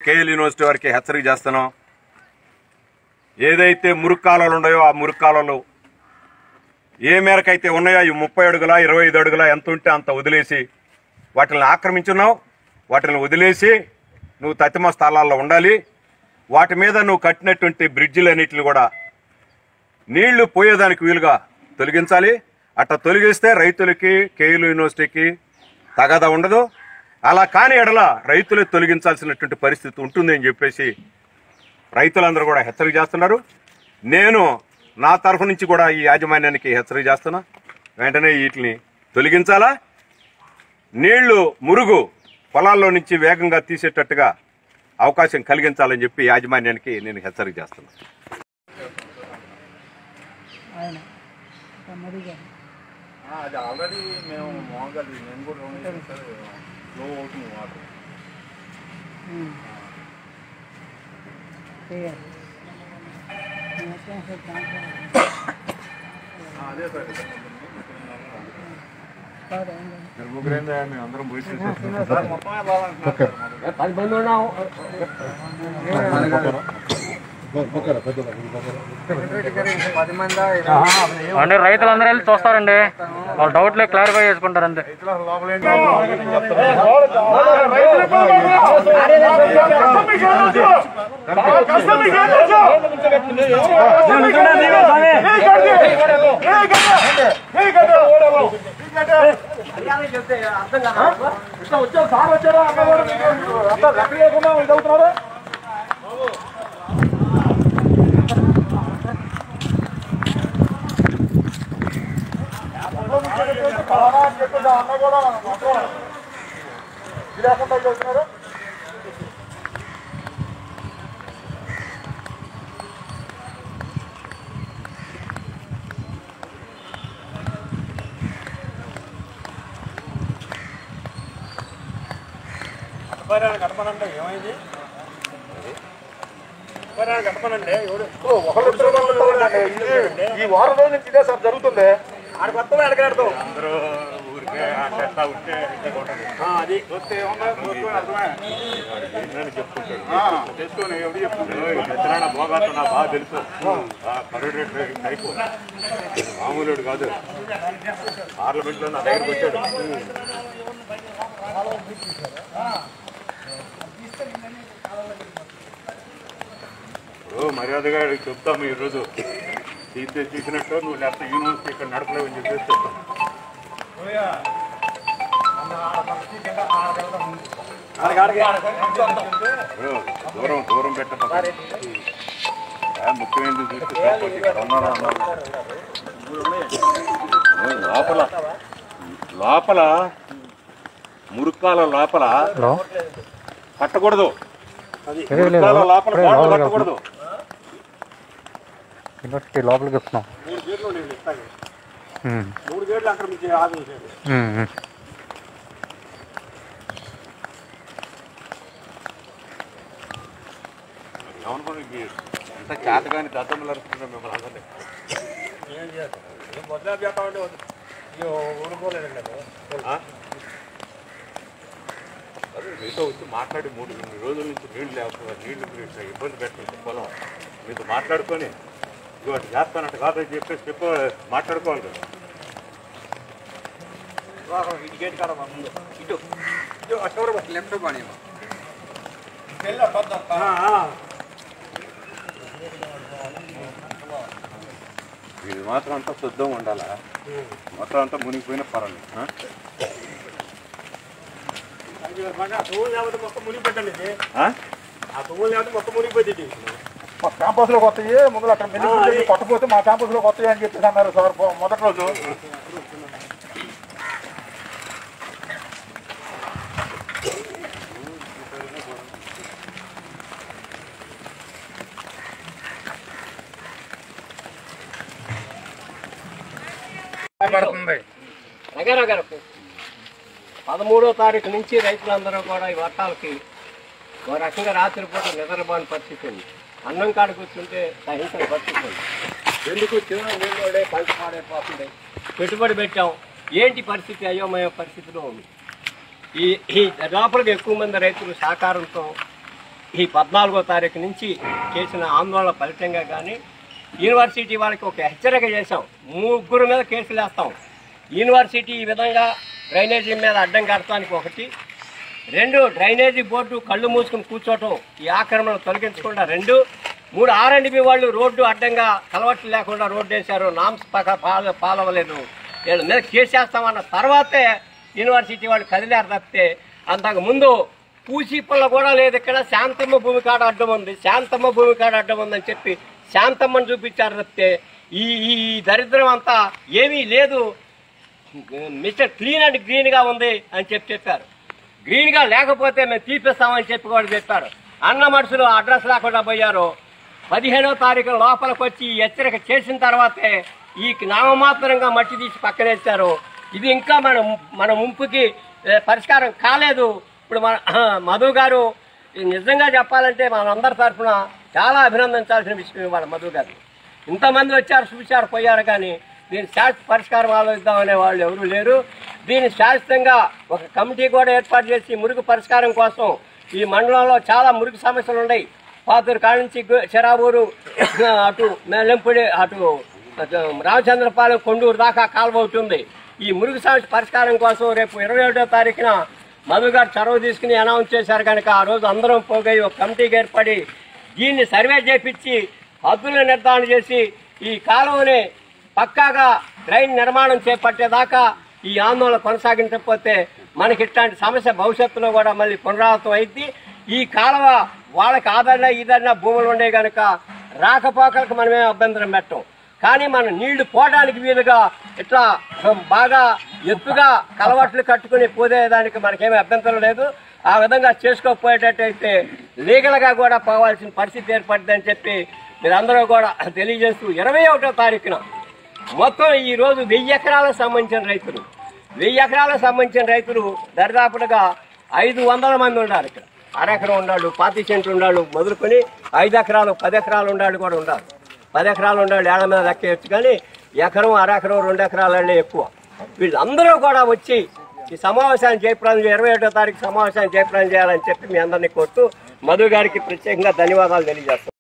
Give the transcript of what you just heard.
KL university వారికి హెచ్చరిక చేస్తున్నాం ఏదైతే మురుగు కాలువలు ఉన్నాయో ఆ మురుగు కాలువలు ఏ మేరకైతే ఉన్నాయో ఈ ముప్పై అడుగుల ఇరవై ఐదు అడుగుల ఎంత ఉంటే అంత వదిలేసి వాటిని ఆక్రమించున్నావు వాటిని వదిలేసి నువ్వు తతిమ స్థలాల్లో ఉండాలి వాటి మీద నువ్వు కట్టినటువంటి బ్రిడ్జిలన్నిటిని కూడా నీళ్లు పోయేదానికి వీలుగా తొలగించాలి అట్లా తొలగిస్తే రైతులకి కేయులు యూనివర్సిటీకి తగద ఉండదు అలా కాని ఎడల రైతులు తొలగించాల్సినటువంటి పరిస్థితి ఉంటుంది అని చెప్పేసి రైతులందరూ కూడా హెచ్చరిక చేస్తున్నారు నేను నా తరఫు నుంచి కూడా ఈ యాజమాన్యానికి హెచ్చరిక చేస్తున్నా వెంటనే వీటిని తొలగించాలా నీళ్లు మురుగు పొలాల్లో నుంచి వేగంగా తీసేటట్టుగా అవకాశం కలిగించాలని చెప్పి యాజమాన్యానికి నేను హెచ్చరిక చేస్తున్నా ఆయన మరీ గారు అది ఆల్రెడీ మేము మామూలుగా అది నేను కూడా రెండు ఫ్లో అవుతుంది వాటర్ చేయాలి మొత్తం అసలు దాంట్లో అదే సార్ కాదు ఏంటంటే ముగ్గురైందా మేము అందరం పోయి సార్ మొత్తం వెళ్ళాలంటున్నారు పది మంది ఉన్నాం పది మంది అంటే రైతులందరూ వెళ్ళి చూస్తారండి వాళ్ళ డౌట్లు క్లారిఫై చేసుకుంటారు అంతే ఈ వారం రోజుల నుంచి ఇదే సార్ జరుగుతుంది అందరూ ఊరికే అట్లా ఉంటే అది వస్తే అర్థమే ఏంటని చెప్పుకుంటాడు చేసుకొని ఎవడు చెప్పుకుంటాడు ఎత్తనాడ భోగాతో నాకు బాగా తెలుసు కరోడేట్ టైపు మామూలుడు కాదు పార్లమెంట్లో నా దగ్గరికి వచ్చాడు ఇప్పుడు మర్యాదగా చెప్తాము ఈరోజు తీస్తే తీసినట్టు నువ్వు లేకపోతే యూనివర్సిటీ ఇక్కడ నడపలేవు అని చెప్పేసి చెప్తాం ఇప్పుడు దూరం దూరం పెట్టడం ముఖ్యమైనది చూస్తే సరిపోతుంది. ఇక్కడ ఉన్నారా అన్నారు లోపల లోపల మురుక్కాల లోపల కట్టకూడదు మురుక్కాల లోపల గోడలు కట్టకూడదు యూనివర్సిటీ లోపలికి వస్తున్నాం మూడు గేట్లు నేను ఇస్తాను మూడు గేట్లు ఆక్రమించి ఆదేశారు ఏమనుకోండి ఎంత చేతగాని దద్దములు అరుస్తున్నారు మిమ్మల్ని అందరినీ ఆ? అదే మీతో వచ్చి మాట్లాడి మూడు రెండు రోజుల నుంచి నీళ్లు లేకపోతే నీళ్లు గురించి ఇబ్బంది పెట్టండి పొలం మీతో మాట్లాడుకొని ఇదిగో అటు చేస్తానంట కాదని చెప్పేసి చెప్ప మాట్లాడుకోవాలి కదా ఇది మాత్రం అంతా శుద్ధంగా ఉండాలా మొత్తం అంతా మునిగిపోయిన పర్వాలేదు ఆ? ఆ? మా క్యాంపస్ లోకి వస్తాయి ముందు అక్కడ మెల్లి కొట్టపోతే మా క్యాంపస్ లోకి వస్తాయి అని చెప్పేసి అన్నారు సార్ మొ- మొదటి రోజు పడుతుంది నగరగరకు పదమూడో తారీఖు నుంచి రైతులందరూ కూడా ఈ వర్షాలకి ఒక రకంగా రాత్రిపూట నిద్రపోని పరిస్థితి ఉంది అన్నం కాడికి కూర్చుంటే సహించని పరిస్థితి ఉంది ఎందుకు చిన్న నీళ్ళు పంట పాడైపోతుంది పెట్టుబడి పెట్టాం ఏంటి పరిస్థితి అయోమయ పరిస్థితిలో ఉంది ఈ ఈ లోపలికి ఎక్కువ మంది రైతులు సహకారంతో ఈ పద్నాలుగో తారీఖు నుంచి చేసిన ఆందోళన ఫలితంగా కానీ యూనివర్సిటీ వాళ్ళకి ఒక హెచ్చరిక చేశాం ముగ్గురు మీద కేసులు వేస్తాం యూనివర్సిటీ ఈ విధంగా డ్రైనేజీ మీద అడ్డం కడటానికి ఒకటి రెండు డ్రైనేజీ బోర్డు కళ్ళు మూసుకుని కూర్చోవటం ఈ ఆక్రమణ తొలగించకుండా రెండు మూడు ఆర్ అండ్ బి వాళ్ళు రోడ్డు అడ్డంగా కలవట్లు లేకుండా రోడ్డు వేశారు నామ్స్ పక్క పాల పాలవలేదు వీళ్ళ మీద కేసేస్తామన్న తర్వాతే యూనివర్సిటీ వాళ్ళు కదిలారు తప్పితే అంతకు ముందు పూసి పుల్ల కూడా లేదు ఇక్కడ శాంతమ్మ భూమి కాడ అడ్డం ఉంది శాంతమ్మ భూమి కాడ అడ్డం ఉందని చెప్పి శాంతమ్మని చూపించారు తప్పితే ఈ ఈ ఈ దరిద్రం అంతా ఏమీ లేదు మిస్టర్ క్లీన్ అండ్ గ్రీన్ గా ఉంది అని చెప్పి చెప్పారు గ్రీన్ గా లేకపోతే మేము తీపిస్తామని చెప్పి కూడా చెప్పారు అన్న మనుషులు అడ్రస్ లేకుండా పోయారు పదిహేనో తారీఖు లోపలికి వచ్చి ఈ హెచ్చరిక చేసిన తర్వాతే ఈ నామమాత్రంగా మట్టి తీసి పక్కనేస్తారు ఇది ఇంకా మన మన ముంపుకి ఏ, పరిష్కారం కాలేదు ఇప్పుడు మన మధు గారు ఇది నిజంగా చెప్పాలంటే మనందరి తరఫున చాలా అభినందించాల్సిన విషయం ఇవాళ మధు గారు ఇంతమంది వచ్చారు చూశారు పోయారు కానీ దీని శాశ్వత పరిష్కారం ఆలోచిద్దామనే వాళ్ళు ఎవరూ లేరు దీన్ని శాశ్వతంగా ఒక కమిటీ కూడా ఏర్పాటు చేసి మురుగు పరిష్కారం కోసం ఈ మండలంలో చాలా మురుగు సమస్యలు ఉన్నాయి పాతూరు కాడ నుంచి గు- చెరావూరు అటు మెల్లంపూడి అటు అటు రామచంద్రపాలెం కొండూరు దాకా కాలువ అవుతుంది ఈ మురుగు సమస్య పరిష్కారం కోసం రేపు ఇరవై ఒకటో తారీఖున మధు గారు చొరవ తీసుకుని అనౌన్స్ చేశారు కనుక ఆ రోజు అందరం పోగై ఒక కమిటీకి ఏర్పడి దీన్ని సర్వే చేపించి హద్దులను నిర్ధారణ చేసి ఈ కాలువని పక్కాగా డ్రైన్ నిర్మాణం చేపట్టేదాకా ఈ ఆందోళన కొనసాగించకపోతే మనకి ఇట్లాంటి సమస్య భవిష్యత్తులో కూడా మళ్ళీ పునరావృతం అయింది ఈ కాలువ వాళ్ళకి ఆదరణ ఈదరణ భూములు ఉండే కనుక రాకపోకలకు మనమే అభ్యంతరం పెట్టం కానీ మనం నీళ్లు పోవడానికి వీలుగా ఇట్లా బాగా ఎత్తుగా కలవట్లు కట్టుకుని పోదేదానికి మనకేమీ అభ్యంతరం లేదు ఆ విధంగా చేసుకోకపోయేటట్టయితే లీగల్గా కూడా పోవాల్సిన పరిస్థితి ఏర్పడిందని చెప్పి మీరందరూ కూడా తెలియజేస్తూ ఇరవై ఒకటో తారీఖున మొత్తం ఈ రోజు వెయ్యి ఎకరాలకు సంబంధించిన రైతులు వెయ్యి ఎకరాలకు సంబంధించిన రైతులు దరిదాపులుగా ఐదు వందల మంది ఉన్నారు ఇక్కడ అరెకరం ఉండాడు పాతి సెంట్లు ఉండాడు మొదలుకొని ఐదు ఎకరాలు పది ఎకరాలు ఉండాడు కూడా ఉండాలి పది ఎకరాలు ఉండాలి ఏళ్ల మీద లెక్కేయచ్చు కానీ ఎకరం అరెకరం రెండు ఎకరాలనే ఎక్కువ వీళ్ళందరూ కూడా వచ్చి ఈ సమావేశాన్ని జయప్రదం ఇరవై ఒకటో తారీఖు సమావేశాన్ని జయప్రదం చేయాలని చెప్పి మీ అందరినీ కోరుతూ మధు గారికి ప్రత్యేకంగా ధన్యవాదాలు తెలియజేస్తాం